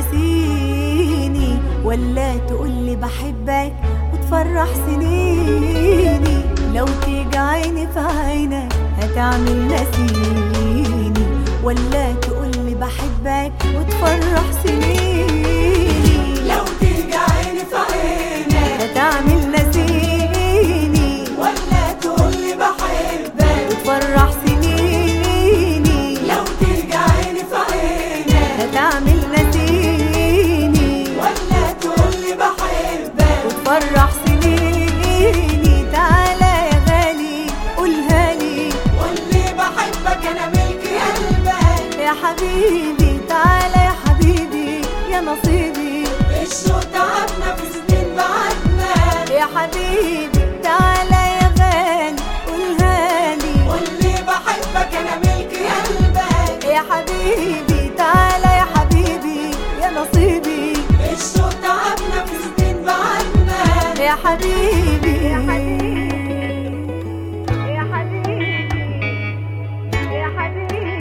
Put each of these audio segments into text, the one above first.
نسيني ولا تقولي بحبك وتفرح سنيني لو تيجي عيني في عينك هتعمل نسيني ولا تقولي بحبك وتفرح سنيني لو تيجي عيني في عينك هتعمل نسيني ولا تقولي بحبك وتفرح سنيني لو تيجي عيني في عينك هتعمل نسيني ولا تقولي بحبك وتفرح سنيني تعالى يا غالي قولها لي قولي بحبك انا ملكي قلبك يا حبيبي تعالى يا حبيبي يا نصيبي الشوق تعبنا في سنين بعدنا يا حبيبي تعالى يا غالي قولها لي قولي بحبك انا ملكي قلبك يا حبيبي تعالى يا حبيبي يا نصيبي الشوق تعبنا في سنين بعدنا يا حبيبي يا حبيبي يا حبيبي يا حبيبي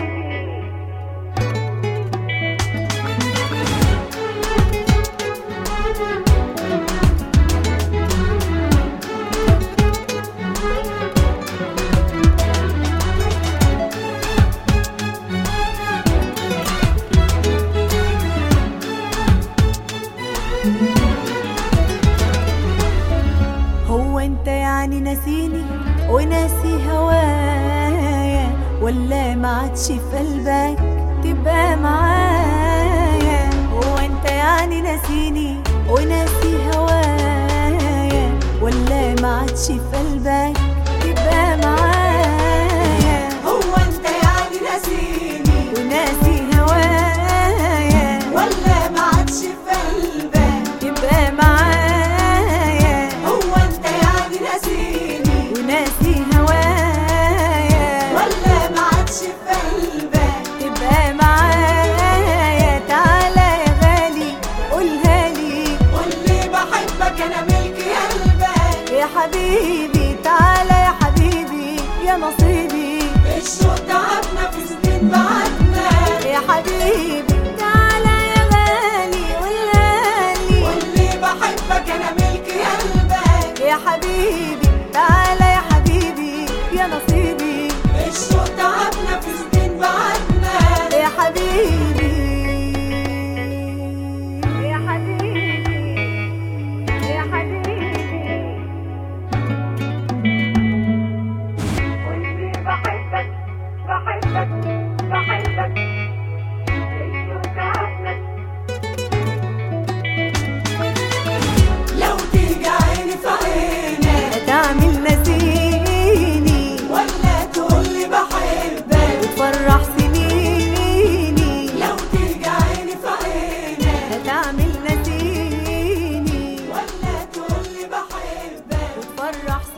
هو انت يعني ناسيني وناسي هوايا ولا ما عادش في قلبك تبقى معايا هو انت يعني ناسيني وناسي هوايا ولا ما عادش في قلبك تبقى معايا هو انت يعني ناسيني وناسي هوايا ولا ما عادش في قلبك تبقى معايا هو انت يعني ناسيني وناسي هوايا ولا ما عادش في قلبك تبقى معايا تعالى يا غالي قولها لي قولي بحبك انا ملكي قلبك يا حبيبي تعالى يا حبيبي يا نصيبي الشوق تعبنا في سنين بعدنا يا حبيبي تعالى يا غالي قولها لي قولي بحبك انا ملكي قلبك يا حبيبي تعالى يا حبيبي يا نصيبي الشوق تعبنا في سنين بعدنا يا حبيبي يا حبيبي يا حبيبي قولي بحبك بحبك بحبك الشوق تعبنا لو تيجي عيني في عينك هتعمل نسيني ولا تقولي بحبك وتفرح سنيني لو تيجي عيني في عينك هتعمل نسيني ولا تقولي بحبك وتفرح